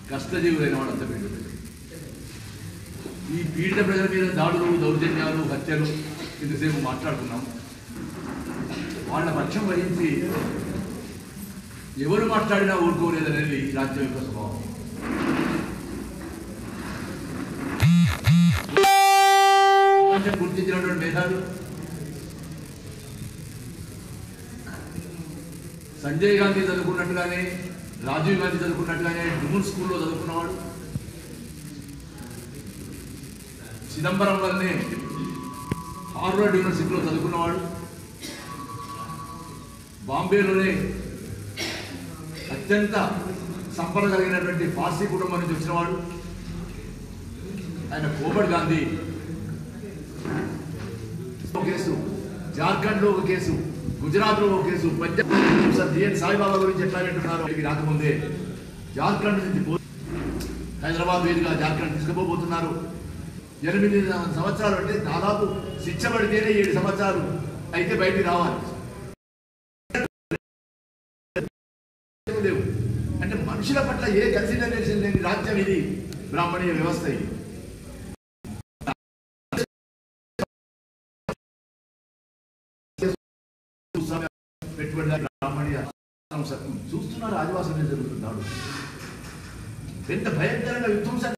కష్టజీవులైన వాళ్ళంతా పీడిత ప్రజలు ఈ పీడిత ప్రజల మీద దాడులు దౌర్జన్యాలు హత్యలు ఇంతసేపు మాట్లాడుకున్నాం వాళ్ళ పక్షం వహించి ఎవరు మాట్లాడినా ఊరుకోలేదనేది ఈ రాజ్యం యొక్క స్వభావం ప్రపంచం గుర్తించినటువంటి మేధాలు సంజయ్ గాంధీ చదువుకున్నట్టుగానే రాజీవ్ గాంధీ చదువుకున్నట్టుగానే డుమున్ స్కూల్లో చదువుకున్నవాడు చిదంబరం వల్లనే హార్వర్డ్ యూనివర్సిటీలో చదువుకున్నవాడు బాంబేలోనే అత్యంత సంపద కలిగినటువంటి పార్సీ కుటుంబం నుంచి వచ్చినవాడు ఆయన కోమడ్ గాంధీ ఒక కేసు జార్ఖండ్లో ఒక కేసు గుజరాత్లో ఒక case Punjab sir D N Saibaba గురించి ఎట్లా వింటున్నారు ఇక్కడికి రాకముందే జార్ఖండ్ నుంచి పో- హైదరాబాద్ వేదిగా జార్ఖండ్ తీసుకుపోబోతున్నారు ఎనిమిది సంవత్సరాలు అంటే దాదాపు శిక్ష పడితేనే ఏడు సంవత్సరాలు అయితే బయటికి రావాలి లేవు అంటే మనుషుల పట్ల ఏ కన్సిడరేషన్ లేని రాజ్యం ఇది బ్రాహ్మణీయ వ్యవస్థ ఇది పెట్టుబడి బ్రాహ్మణీయ సంస్థ చూస్తున్నారు ఆదివాసులు జరుగుతున్నాడు ఎంత భయంకరంగా విధ్వంస